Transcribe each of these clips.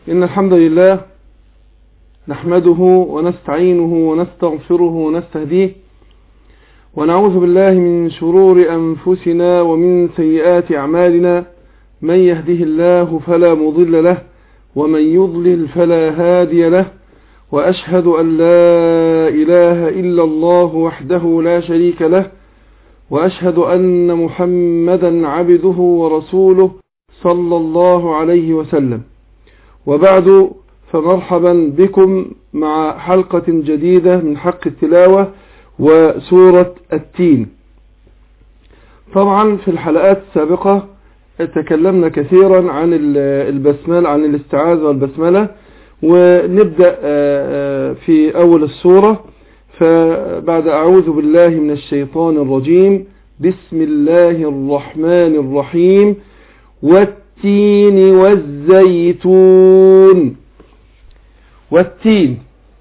إن الحمد لله نحمده ونستعينه ونستغفره ونستهديه ونعوذ بالله من شرور أنفسنا ومن سيئات أعمالنا من يهده الله فلا مضل له ومن يضلل فلا هادي له وأشهد أن لا إله إلا الله وحده لا شريك له وأشهد أن محمدا عبده ورسوله صلى الله عليه وسلم وبعد فمرحبا بكم مع حلقة جديدة من حق التلاوة وسورة التين طبعا في الحلقات السابقة تكلمنا كثيرا عن البسملة عن الاستعاذة والبسملة ونبدأ في أول السورة فبعد أعوذ بالله من الشيطان الرجيم بسم الله الرحمن الرحيم والتين والزيتون والتين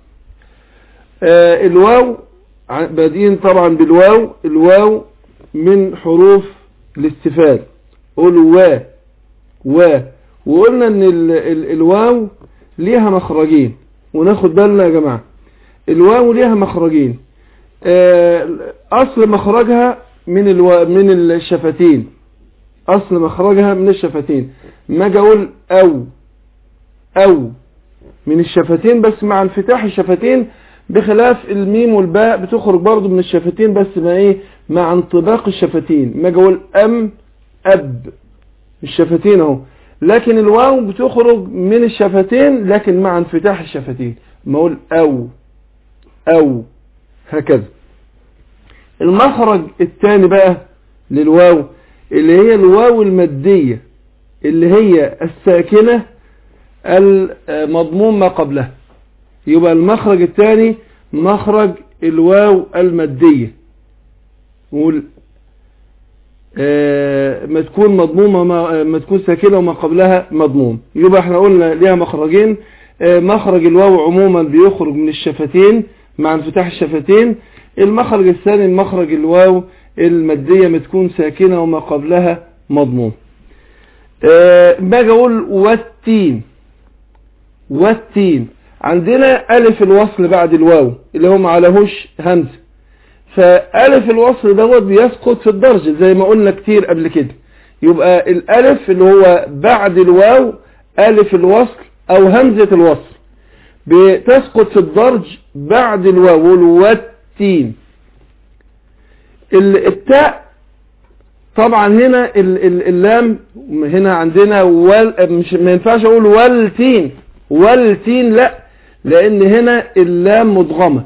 آه الواو بادئين طبعا بالواو الواو من حروف الاستفال قولوا وا وا وقلنا ان ال ال الواو ليها مخرجين وناخد بالنا يا جماعة الواو ليها مخرجين آه اصل مخرجها من الوا من الشفتين اصل مخرجها من الشفتين ما اجي اقول او او من الشفتين بس مع انفتاح الشفتين بخلاف الميم والباء بتخرج برضو من الشفتين بس ما ايه مع انطباق الشفتين ما اجي اقول ام اب الشفتين اهو لكن الواو بتخرج من الشفتين لكن مع انفتاح الشفتين ما اقول او او هكذا المخرج الثاني بقى للواو اللي هي الواو المادية اللي هي الساكنة المضموم ما قبلها يبقى المخرج الثاني مخرج الواو المادية نقول آه ما تكون مضمومة ما, ما تكون ساكنة وما قبلها مضموم يبقى احنا قلنا ليها مخرجين آه مخرج الواو عموما بيخرج من الشفتين مع انفتاح الشفتين المخرج الثاني مخرج الواو المادية ما تكون ساكنة وما قبلها مضموم أه باجي اقول والتين والتين عندنا الف الوصل بعد الواو اللي هو ما عليهوش همزه فالف الوصل دوت بيسقط في الدرج زي ما قلنا كتير قبل كده يبقى الالف اللي هو بعد الواو الف الوصل او همزه الوصل بتسقط في الدرج بعد الواو والتين التاء طبعا هنا اللام هنا عندنا وال مش ما ينفعش اقول والتين والتين لا لان هنا اللام مدغمه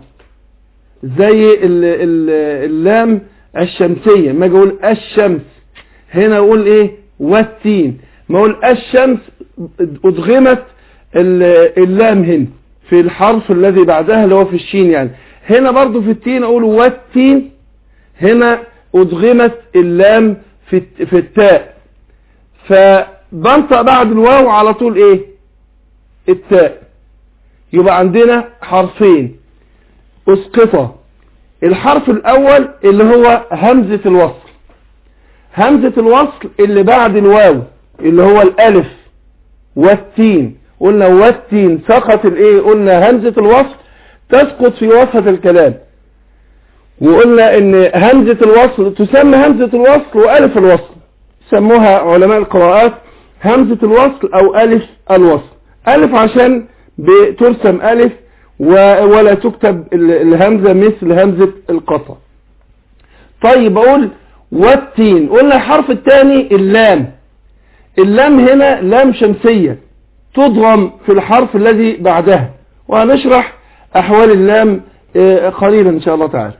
زي اللام الشمسيه ما اجي اقول الشمس هنا اقول ايه والتين ما اقول الشمس ادغمت اللام هنا في الحرف الذي بعدها اللي هو في الشين يعني هنا برضو في التين اقول والتين هنا أدغمت اللام في في التاء فبنطق بعد الواو على طول ايه التاء يبقى عندنا حرفين اسقطة الحرف الاول اللي هو همزة الوصل همزة الوصل اللي بعد الواو اللي هو الالف والتين قلنا والتين سقط الايه قلنا همزة الوصل تسقط في وسط الكلام وقلنا ان همزة الوصل تسمى همزة الوصل والف الوصل سموها علماء القراءات همزة الوصل او الف الوصل الف عشان بترسم الف ولا تكتب الهمزة مثل همزة القصة طيب اقول والتين قلنا الحرف الثاني اللام اللام هنا لام شمسية تضغم في الحرف الذي بعدها وهنشرح احوال اللام قليلا ان شاء الله تعالى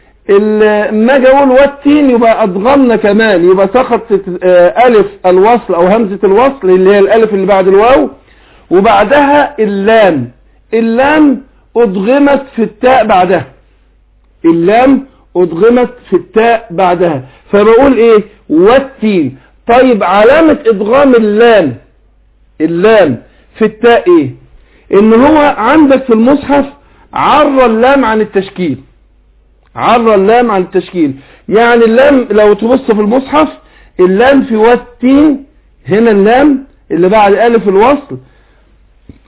ما اجي اقول والتين يبقى ادغمنا كمان يبقى سقطت الف الوصل او همزة الوصل اللي هي الالف اللي بعد الواو وبعدها اللام اللام ادغمت في التاء بعدها اللام ادغمت في التاء بعدها فبقول ايه والتين طيب علامة ادغام اللام اللام في التاء ايه ان هو عندك في المصحف عر اللام عن التشكيل عر اللام عن التشكيل يعني اللام لو تبص في المصحف اللام في والتين هنا اللام اللي بعد ألف الوصل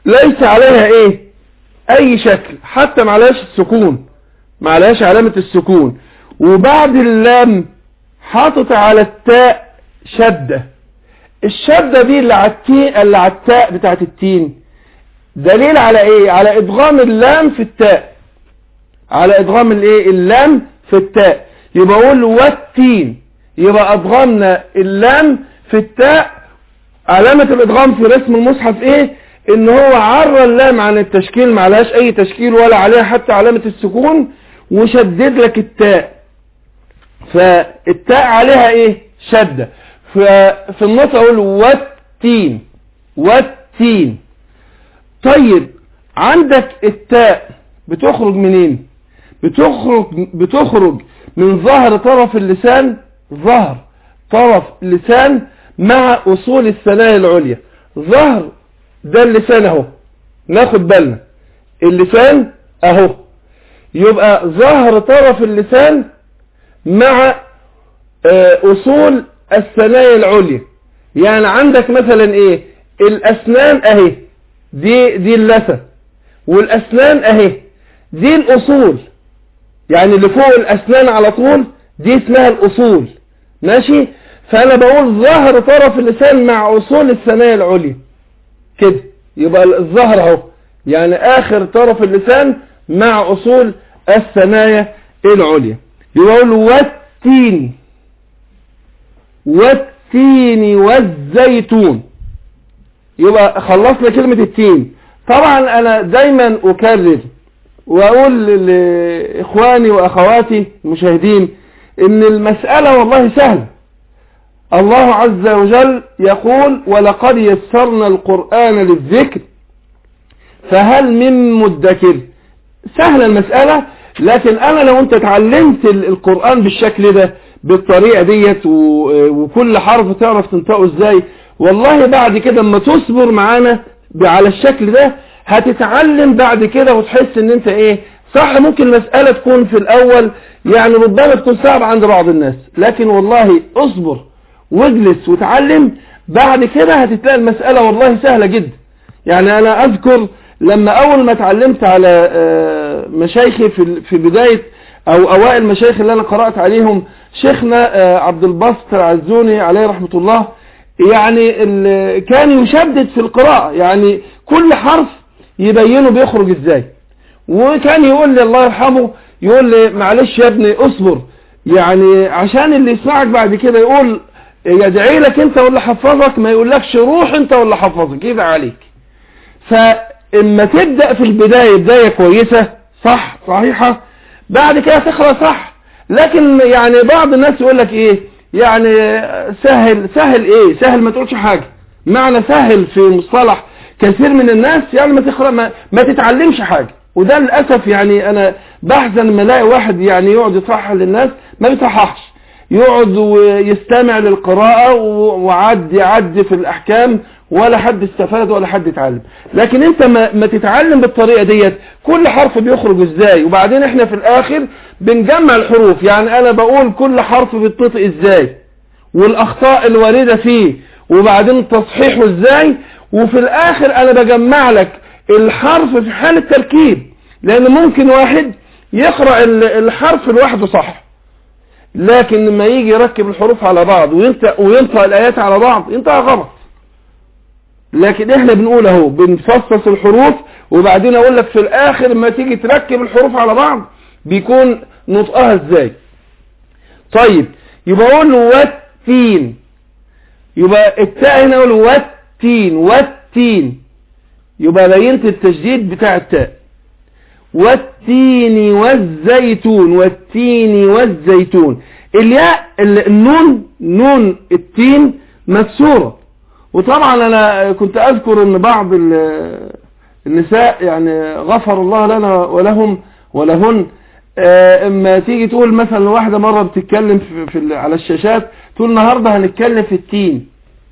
ليس عليها ايه اي شكل حتى معلهاش السكون معلهاش علامة السكون وبعد اللام حاطط على التاء شدة الشدة دي اللي على التين اللي على التاء بتاعت التين دليل على ايه على ادغام اللام في التاء على ادغام الايه اللام في التاء يبقى اقول والتين يبقى ادغمنا اللام في التاء علامة الادغام في رسم المصحف ايه ان هو عرى اللام عن التشكيل ما عليهاش اي تشكيل ولا عليها حتى علامة السكون وشدد لك التاء فالتاء عليها ايه شدة ففي النص اقول والتين والتين طيب عندك التاء بتخرج منين بتخرج بتخرج من ظهر طرف اللسان ظهر طرف اللسان مع اصول الثنايا العليا ظهر ده اللسان اهو ناخد بالنا اللسان اهو يبقى ظهر طرف اللسان مع اصول الثنايا العليا يعني عندك مثلا ايه الاسنان اهي دي دي اللثه والاسنان اهي دي الاصول يعني اللي فوق الاسنان على طول دي اسمها الاصول ماشي فانا بقول ظهر طرف اللسان مع اصول الثنايا العليا كده يبقى الظهر اهو يعني اخر طرف اللسان مع اصول الثنايا العليا يبقى اقول والتين والتين والزيتون يبقى خلصنا كلمة التين طبعا انا دايما اكرر واقول لاخواني واخواتي المشاهدين ان المسألة والله سهلة الله عز وجل يقول ولقد يسرنا القرآن للذكر فهل من مدكر سهلة المسألة لكن انا لو انت اتعلمت القرآن بالشكل ده بالطريقة ديت وكل حرف تعرف تنطقه ازاي والله بعد كده اما تصبر معانا على الشكل ده هتتعلم بعد كده وتحس ان انت ايه صح ممكن المسألة تكون في الاول يعني ربما تكون صعبة عند بعض الناس لكن والله اصبر واجلس وتعلم بعد كده هتتلاقي المسألة والله سهلة جدا يعني انا اذكر لما اول ما اتعلمت على مشايخي في في بداية او اوائل مشايخ اللي انا قرأت عليهم شيخنا عبد الباسط العزوني عليه رحمة الله يعني كان يشدد في القراءة يعني كل حرف يبينه بيخرج ازاي وكان يقول لي الله يرحمه يقول لي معلش يا ابني اصبر يعني عشان اللي يسمعك بعد كده يقول يدعي لك انت ولا حفظك ما يقولكش روح انت ولا حفظك يدعي عليك فاما تبدأ في البداية بداية كويسة صح صحيحة بعد كده تقرأ صح لكن يعني بعض الناس يقول لك ايه يعني سهل سهل ايه سهل ما تقولش حاجة معنى سهل في مصطلح كثير من الناس يعني ما تقرأ ما, ما تتعلمش حاجة وده للأسف يعني انا بحزن لما الاقي واحد يعني يقعد يصحح للناس ما بيصححش يقعد ويستمع للقراءة وعد يعد في الأحكام ولا حد استفاد ولا حد اتعلم لكن انت ما, ما تتعلم بالطريقة ديت كل حرف بيخرج ازاي وبعدين احنا في الاخر بنجمع الحروف يعني انا بقول كل حرف بيتطق ازاي والاخطاء الواردة فيه وبعدين تصحيحه ازاي وفي الاخر انا بجمع لك الحرف في حال التركيب لان ممكن واحد يقرأ الحرف لوحده صح لكن لما يجي يركب الحروف على بعض وينطق, وينطق الآيات على بعض ينطق غلط لكن احنا بنقول اهو بنفصص الحروف وبعدين اقول لك في الاخر لما تيجي تركب الحروف على بعض بيكون نطقها ازاي طيب يبقى اقول له والتين يبقى التاء هنا اقول والتين والتين يبقى بينت التشديد بتاع التاء والتين والزيتون والتين والزيتون الياء النون نون التين مكسورة وطبعا انا كنت اذكر ان بعض النساء يعني غفر الله لنا ولهم ولهن اما تيجي تقول مثلا واحدة مرة بتتكلم في, في على الشاشات تقول النهاردة هنتكلم في التين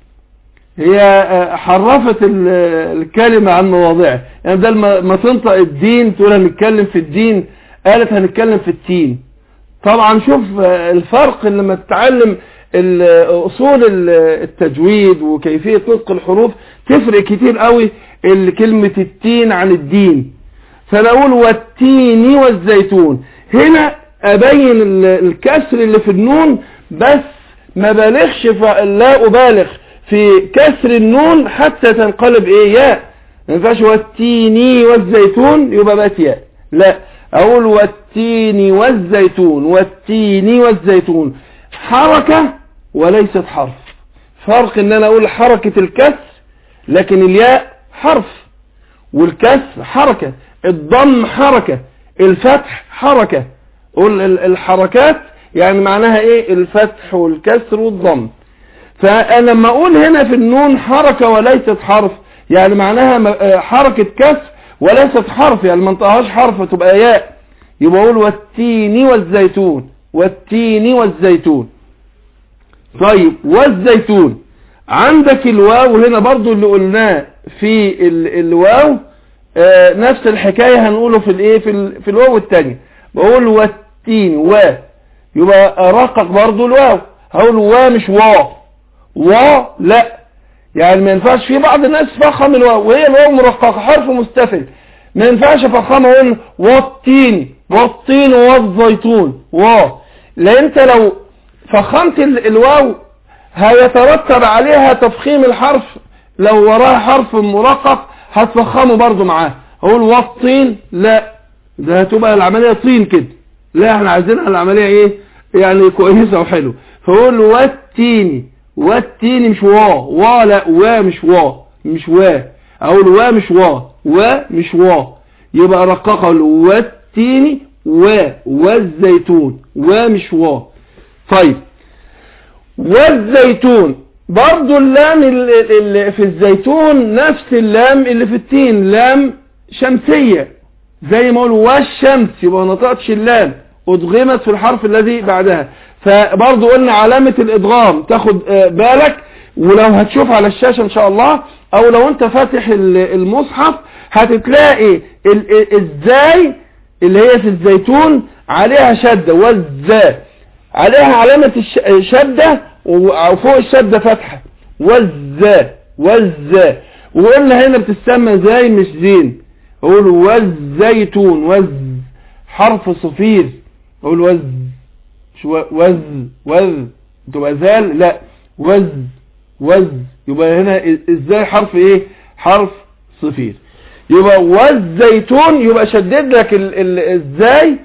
هي حرفت الكلمة عن مواضعه يعني بدل ما تنطق الدين تقول هنتكلم في الدين قالت هنتكلم في التين طبعا شوف الفرق لما تتعلم اصول التجويد وكيفية نطق الحروف تفرق كتير قوي اللي كلمة التين عن الدين فانا اقول والتين والزيتون هنا ابين ال- الكسر اللي في النون بس ما بالغش ف- لا ابالغ في كسر النون حتى تنقلب ايه ياء ما ينفعش والتين والزيتون يبقى بقت ياء لا اقول والتين والزيتون والتين والزيتون حركة وليست حرف فرق ان انا اقول حركة الكسر لكن الياء حرف والكسر حركة الضم حركة الفتح حركة قول ال- الحركات يعني معناها ايه الفتح والكسر والضم فانا لما اقول هنا في النون حركة وليست حرف يعني معناها م- آه حركة كسر وليست حرف يعني ما انطقهاش حرف تبقى ياء يبقى اقول والتين والزيتون والتين والزيتون طيب والزيتون عندك الواو هنا برضو اللي قلناه في ال- الواو آه نفس الحكاية هنقوله في الايه في, ال- في الواو التانية بقول والتين و يبقى رقق برضو الواو هقول وا مش وا وا لا يعني ما ينفعش في بعض الناس فخم الواو وهي الواو مرققة حرف مستفل ما ينفعش افخمها اقول والتين والتين والزيتون وا لان انت لو فخمت ال- الواو هيترتب عليها تفخيم الحرف لو وراها حرف مرقق هتفخمه برضو معاه اقول والطين لا ده هتبقى العملية طين كده لا احنا عايزينها العملية ايه يعني كويسة وحلو فاقول والتيني والتيني مش وا وا لا وا مش وا مش وا اقول وا مش وا وا مش وا يبقى رققه اقول والتيني و والزيتون وا مش وا طيب والزيتون برضو اللام اللي في الزيتون نفس اللام اللي في التين لام شمسية زي ما اقول والشمس يبقى ما نطقتش اللام ادغمت في الحرف الذي بعدها فبرضو قلنا علامة الادغام تاخد آه، بالك ولو هتشوف على الشاشة ان شاء الله او لو انت فاتح ال- المصحف هتتلاقي ال- ال- ازاي اللي هي في الزيتون عليها شدة والزا عليها علامة الش- الشدة وفوق الشدة فتحة والزا والزا وقلنا هنا بتسمى زي مش زين اقول والزيتون وز حرف صفير اقول وز مش و- وز وز تبقى زال لا وز وز يبقى هنا إ- ازاي حرف ايه حرف صفير يبقى والزيتون يبقى شدد لك ال- ال- ازاي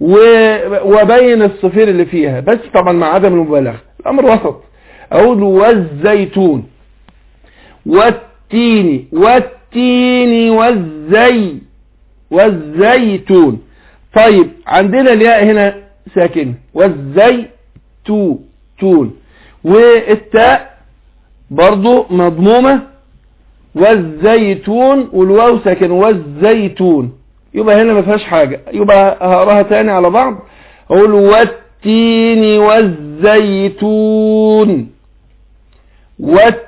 و- وبين الصفير اللي فيها بس طبعا مع عدم المبالغه الامر وسط اقول والزيتون والتين والتين والزي والزيتون طيب عندنا الياء هنا ساكنه والزيتو تون والتاء برضو مضمومة والزيتون والواو ساكن والزيتون يبقى هنا ما فيهاش حاجة يبقى هقراها تاني على بعض اقول والتين والزيتون والت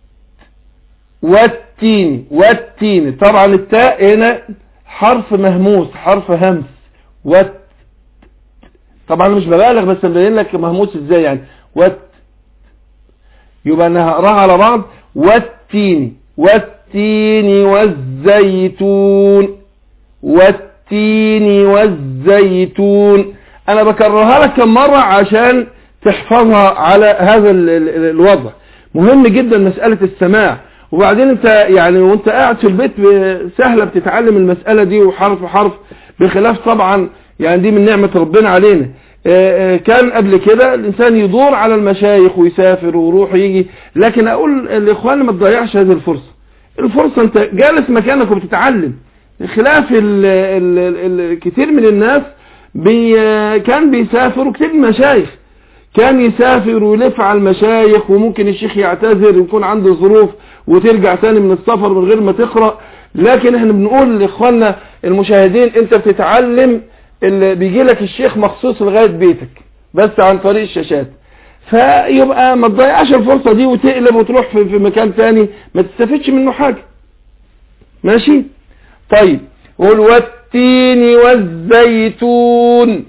والتين والتين طبعا التاء هنا حرف مهموس حرف همس وت طبعا مش ببالغ بس مبين لك مهموس ازاي يعني وت يبقى انا هقراها على بعض والتين والتين والزيتون والتين والزيتون انا بكررها لك كم مرة عشان تحفظها على هذا ال ال الوضع مهم جدا مسألة السماع وبعدين انت يعني وانت قاعد في البيت ب- سهلة بتتعلم المسألة دي وحرف حرف بخلاف طبعا يعني دي من نعمة ربنا علينا آه، آه، كان قبل كده الانسان يدور على المشايخ ويسافر ويروح ويجي لكن اقول الاخوان ما تضيعش هذه الفرصة الفرصة انت جالس مكانك وبتتعلم خلاف ال ال ال كتير من الناس بي كان بيسافر وكتير من المشايخ كان يسافر ويلف على المشايخ وممكن الشيخ يعتذر يكون عنده ظروف وترجع تاني من السفر من غير ما تقرأ لكن احنا بنقول لاخواننا المشاهدين انت بتتعلم اللي بيجي لك الشيخ مخصوص لغاية بيتك بس عن طريق الشاشات فيبقى ما تضيعش الفرصة دي وتقلب وتروح في, في مكان تاني ما تستفدش منه حاجة ماشي طيب قول والتين والزيتون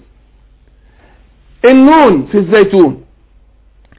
النون في الزيتون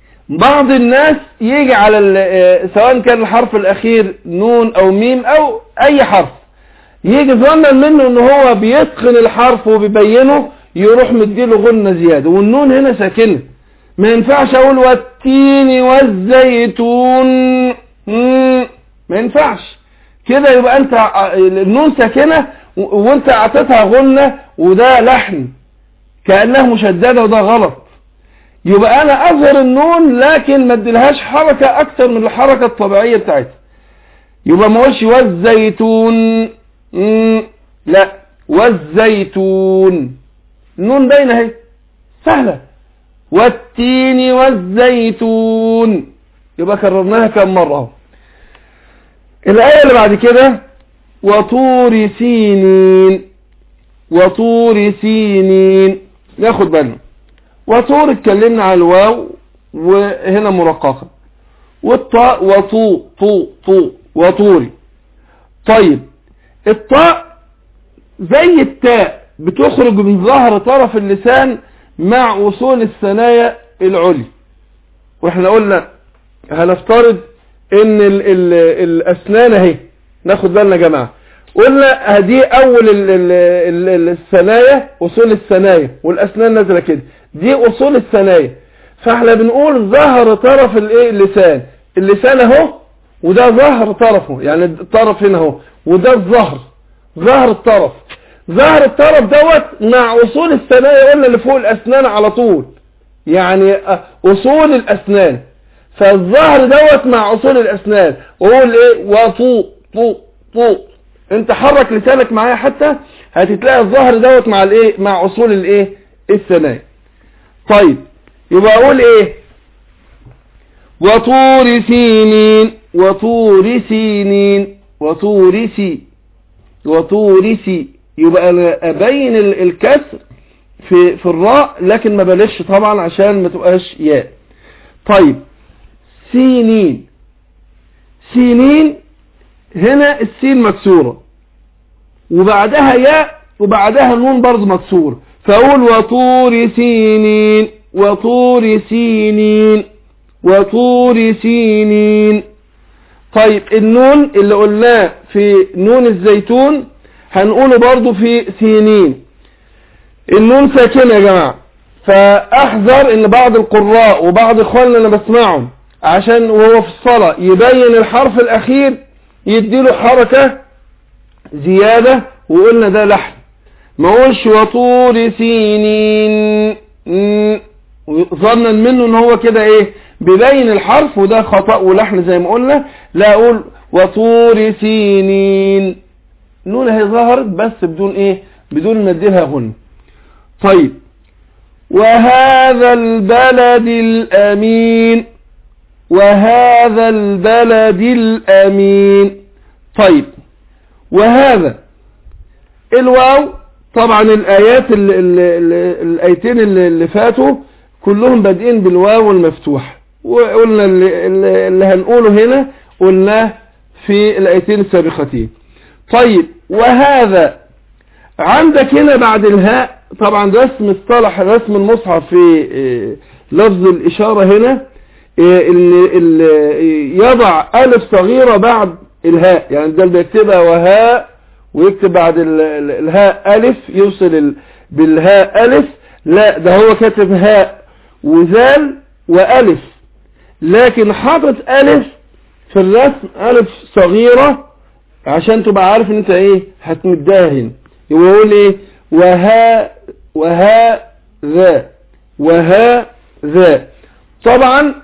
بعض الناس يجي على ال- آه، سواء كان الحرف الاخير نون او ميم او اي حرف يجي ظنا منه ان هو بيتقن الحرف وبيبينه يروح مديله غنة زيادة والنون هنا ساكنة ما ينفعش اقول والتين والزيتون مم، ما ينفعش كده يبقى انت ع- النون ساكنة و- وانت اعطيتها غنة وده لحن كأنها مشددة وده غلط يبقى انا اظهر النون لكن ما اديلهاش حركة اكتر من الحركة الطبيعية بتاعتها يبقى ما اقولش والزيتون مم، لا والزيتون النون باينه اهي سهله والتين والزيتون يبقى كررناها كم مره اهو الايه اللي بعد كده وطور سينين وطور سينين ناخد بالنا وطور اتكلمنا على الواو وهنا مرققه والطاء وطو طو طو وطوري طيب الطاء زي التاء بتخرج من ظهر طرف اللسان مع وصول الثنايا العليا واحنا قلنا هنفترض ان ال ال الاسنان اهي ناخد بالنا يا جماعه قلنا دي اول ال ال ال الثنايا اصول الثنايا والاسنان نازله كده دي اصول الثنايا فاحنا بنقول ظهر طرف الايه اللسان اللسان اهو وده ظهر طرفه يعني الطرف هنا اهو وده الظهر ظهر الطرف ظهر الطرف دوت مع اصول الثنايا قلنا اللي فوق الاسنان على طول يعني أ- اصول الاسنان فالظهر دوت مع اصول الاسنان وقول ايه وطو طو طو انت حرك لسانك معايا حتى هتتلاقي الظهر دوت مع الايه مع اصول الايه الثنايا طيب يبقى اقول ايه وطور سينين وطور سينين وطور سي وطور سي يبقى أنا ابين ال- الكسر في في الراء لكن ما بلش طبعا عشان ما تبقاش ياء طيب سينين سينين هنا السين مكسورة وبعدها ياء وبعدها النون برضه مكسور فاقول وطور سينين وطور سينين وطور سينين طيب النون اللي قلناه في نون الزيتون هنقوله برضه في سينين النون ساكنة يا جماعة فاحذر ان بعض القراء وبعض اخواننا انا بسمعهم عشان وهو في الصلاة يبين الحرف الاخير يديله حركة زيادة وقلنا ده لحن ما اقولش وطور سينين مم. ظنا منه ان هو كده ايه بيبين الحرف وده خطأ ولحن زي ما قلنا لا اقول وطور سينين نون هي ظهرت بس بدون ايه بدون ما اديلها غن طيب وهذا البلد الامين وهذا البلد الامين طيب وهذا الواو طبعا الايات ال ال ال الايتين اللي, اللي فاتوا كلهم بادئين بالواو المفتوح وقلنا اللي, اللي اللي هنقوله هنا قلناه في الايتين السابقتين طيب وهذا عندك هنا بعد الهاء طبعا رسم اصطلح رسم المصحف في آه، لفظ الاشارة هنا آه، اللي اللي يضع الف صغيرة بعد الهاء يعني ده اللي بيكتبها وهاء ويكتب بعد ال- ال- الهاء ألف يوصل ال- بالهاء ألف لا ده هو كاتب هاء وزال وألف لكن حاطط ألف في الرسم ألف صغيرة عشان تبقى عارف ان انت ايه هتمدها هنا يبقى يقول ايه وها وها ذا وها ذا طبعا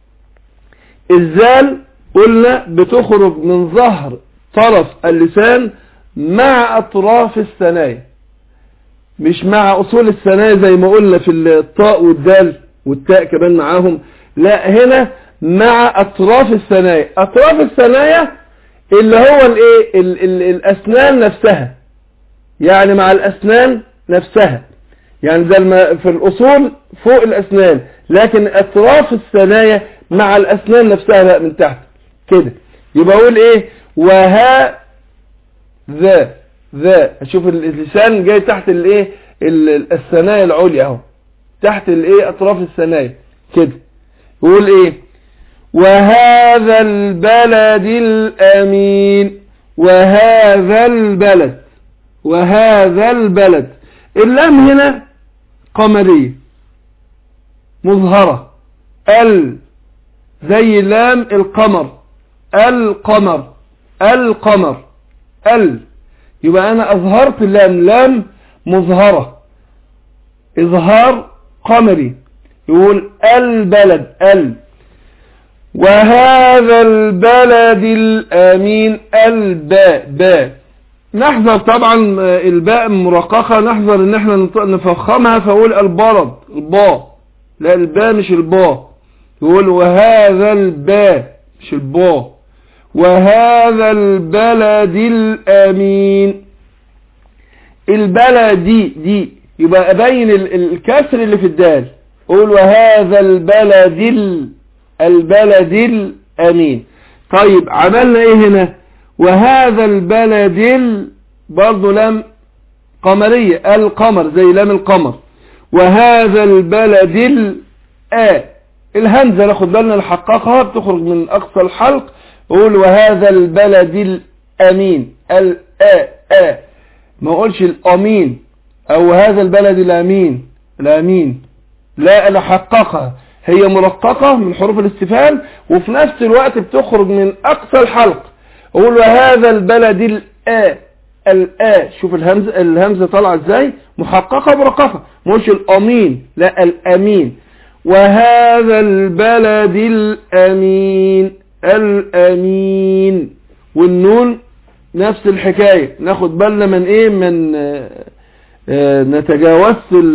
الزال قلنا بتخرج من ظهر طرف اللسان مع اطراف الثنايا مش مع اصول الثنايا زي ما قلنا في الطاء والدال والتاء كمان معاهم لا هنا مع اطراف الثنايا اطراف الثنايا اللي هو الايه ال- ال- الاسنان نفسها يعني مع الاسنان نفسها يعني ده الم- في الاصول فوق الاسنان لكن اطراف الثنايا مع الاسنان نفسها بقى من تحت كده يبقى اقول ايه وها ذا ذا اشوف اللسان جاي تحت الايه ال- الثنايا العليا اهو تحت الايه اطراف الثنايا كده يقول ايه وهذا البلد الامين وهذا البلد وهذا البلد اللام هنا قمرية مظهرة ال زي لام القمر القمر القمر ال يبقى انا اظهرت اللام لام مظهرة اظهار قمري يقول البلد ال وهذا البلد الامين الباء باء نحذر طبعا الباء مرققة نحذر ان احنا نفخمها فاقول البرد الباء لا الباء مش الباء يقول وهذا الباء مش الباء وهذا البلد الامين البلد دي دي يبقى ابين الكسر اللي في الدال قول وهذا البلد ال البلد الامين طيب عملنا ايه هنا وهذا البلد ال برضه لام قمرية القمر زي لام القمر وهذا البلد ال آ الهمزة ناخد بالنا نحققها بتخرج من أقصى الحلق قول وهذا البلد الأمين الآ آ ما اقولش الأمين أو هذا البلد الأمين الأمين لا أنا حققها هي مرققة من حروف الاستفهام وفي نفس الوقت بتخرج من أقصى الحلق أقول وهذا البلد الآ الآ شوف الهمزة الهمزة طالعة ازاي محققة مرققة مش الأمين لا الأمين وهذا البلد الأمين الأمين والنون نفس الحكاية ناخد بالنا من ايه من نتجاوز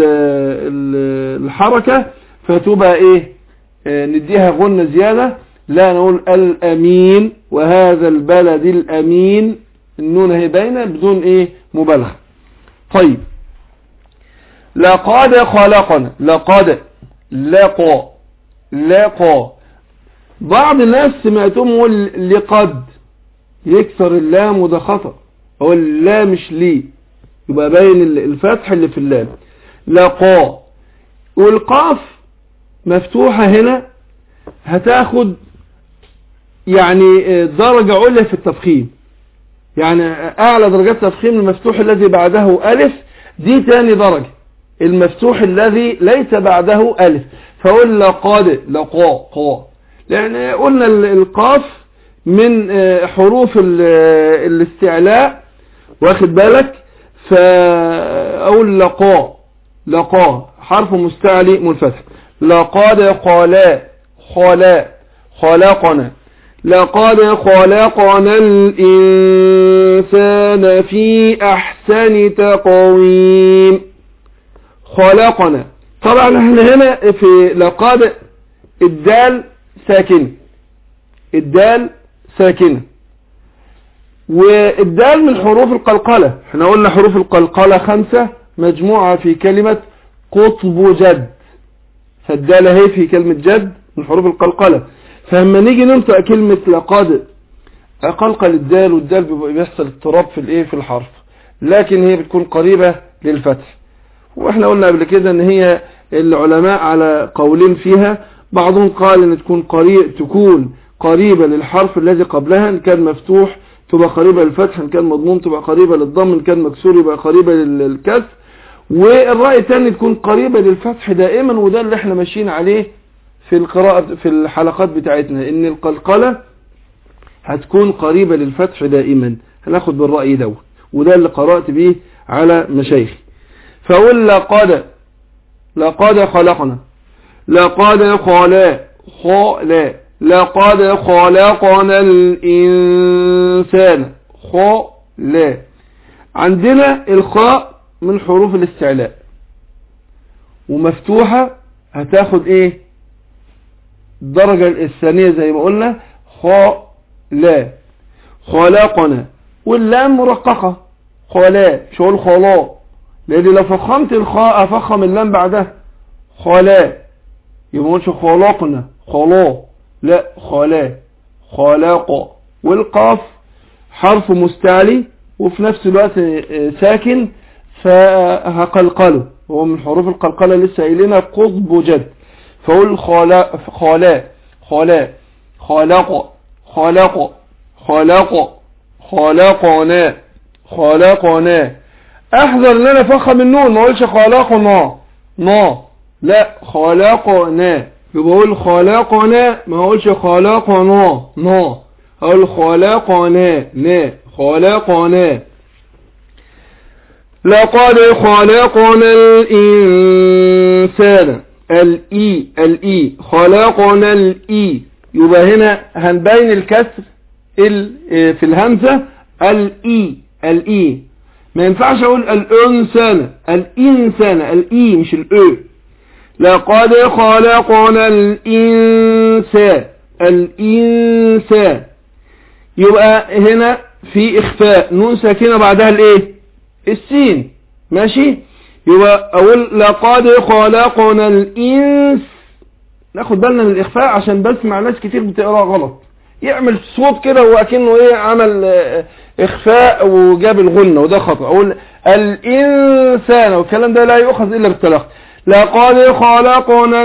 الحركة فتبقى ايه نديها غنة زيادة لا نقول الأمين وهذا البلد الأمين النون هي باينة بدون ايه مبالغة طيب لقد خلقنا لقد لقى لقى بعض الناس سمعتهم يقول لقد يكسر اللام وده خطأ هو اللام مش ليه يبقى باين الفتح اللي في اللام لقى والقاف مفتوحة هنا هتاخد يعني درجة عليا في التفخيم يعني اعلى درجات تفخيم المفتوح الذي بعده الف دي تاني درجة المفتوح الذي ليس بعده الف فقول لقاد لقا قا لان قلنا القاف من حروف الاستعلاء واخد بالك فاقول لقا لقا حرف مستعلي منفتح لقد قالا خلا خلقنا لقد خلقنا الإنسان في أحسن تقويم خلقنا طبعا احنا هنا في لقد الدال ساكنة الدال ساكنة والدال من حروف القلقلة احنا قلنا حروف القلقلة خمسة مجموعة في كلمة قطب جد فالدال هي في كلمة جد من حروف القلقلة فلما نيجي ننطق كلمة لقد قلقل الدال والدال بيحصل اضطراب في الايه في الحرف لكن هي بتكون قريبة للفتح واحنا قلنا قبل كده ان هي العلماء على قولين فيها بعضهم قال ان تكون قريب تكون قريبة للحرف الذي قبلها ان كان مفتوح تبقى قريبة للفتح ان كان مضموم تبقى قريبة للضم ان كان مكسور يبقى قريبة للكسر والرأي الثاني تكون قريبة للفتح دائما وده اللي احنا ماشيين عليه في القراءة في الحلقات بتاعتنا ان القلقلة هتكون قريبة للفتح دائما هناخد بالرأي دوت وده اللي قرأت به على مشايخ فقول لقد لقد خلقنا لقد خلا خلا لقد خلقنا الإنسان خلا عندنا الخاء من حروف الاستعلاء ومفتوحة هتاخد ايه الدرجة الثانية زي ما قلنا خاء لا خلقنا واللام مرققة خلا مش هقول خلاء لان لو فخمت الخاء افخم اللام بعدها خلا يبقى مش خلقنا خلا لا خلا خلق والقاف حرف مستعلي وفي نفس الوقت ساكن فهقلقله هو من حروف القلقلة لسه قايلينها قطب جد فقول خلا خلا خلا خلق خلق خلق خلقنا خلقنا احذر ان انا افخم النون ما اقولش خلقنا نا لا خلقنا يبقى اقول خلقنا ما اقولش خلقنا نا اقول خلقنا نا خلقنا لقد خلقنا الإنسان الإي الإي خلقنا الإي يبقى هنا هنبين الكسر ال في الهمزة الإي الإي ما ينفعش أقول الإنسان الإنسان الإي مش الإي لقد خلقنا الإنسان الإنسان يبقى هنا في إخفاء نون ساكنة بعدها الإيه السين ماشي يبقى أقول لقد خلقنا الإنس ناخد بالنا من الإخفاء عشان بسمع ناس كتير بتقرأ غلط يعمل صوت كده وأكنه إيه عمل إخفاء وجاب الغنة وده خطأ أقول الإنسان والكلام ده لا يؤخذ إلا بالتلقي لقد خلقنا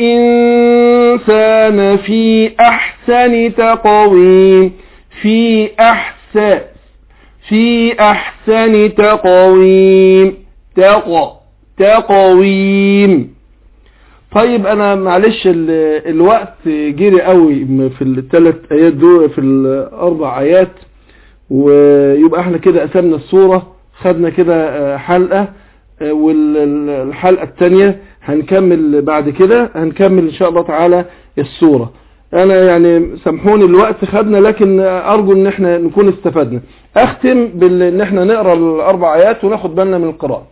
الإنسان في أحسن تقويم في أحسن في أحسن تقويم تق تقويم طيب أنا معلش الوقت جري قوي في الثلاث آيات دول في الأربع آيات ويبقى احنا كده قسمنا الصورة خدنا كده حلقة والحلقة الثانية هنكمل بعد كده هنكمل إن شاء الله تعالى الصورة انا يعني سامحوني الوقت خدنا لكن ارجو ان احنا نكون استفدنا اختم بان احنا نقرا الاربع ايات وناخد بالنا من القراءه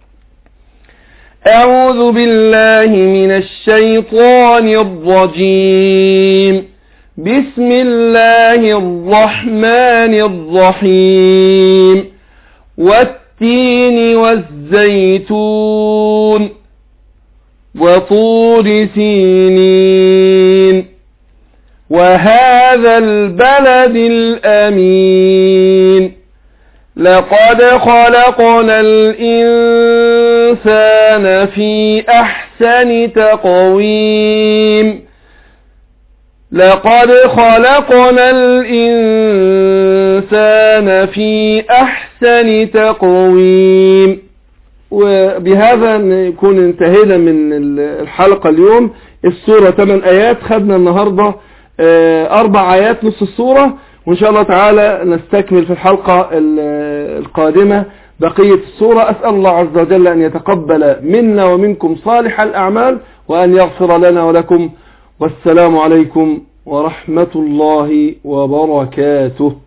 اعوذ بالله من الشيطان الرجيم بسم الله الرحمن الرحيم والتين والزيتون وطور سينين وهذا البلد الأمين لقد خلقنا الإنسان في أحسن تقويم لقد خلقنا الإنسان في أحسن تقويم وبهذا نكون انتهينا من الحلقة اليوم السورة 8 آيات خدنا النهاردة أربع آيات نص السورة وإن شاء الله تعالى نستكمل في الحلقة القادمة بقية السورة أسأل الله عز وجل أن يتقبل منا ومنكم صالح الأعمال وأن يغفر لنا ولكم والسلام عليكم ورحمة الله وبركاته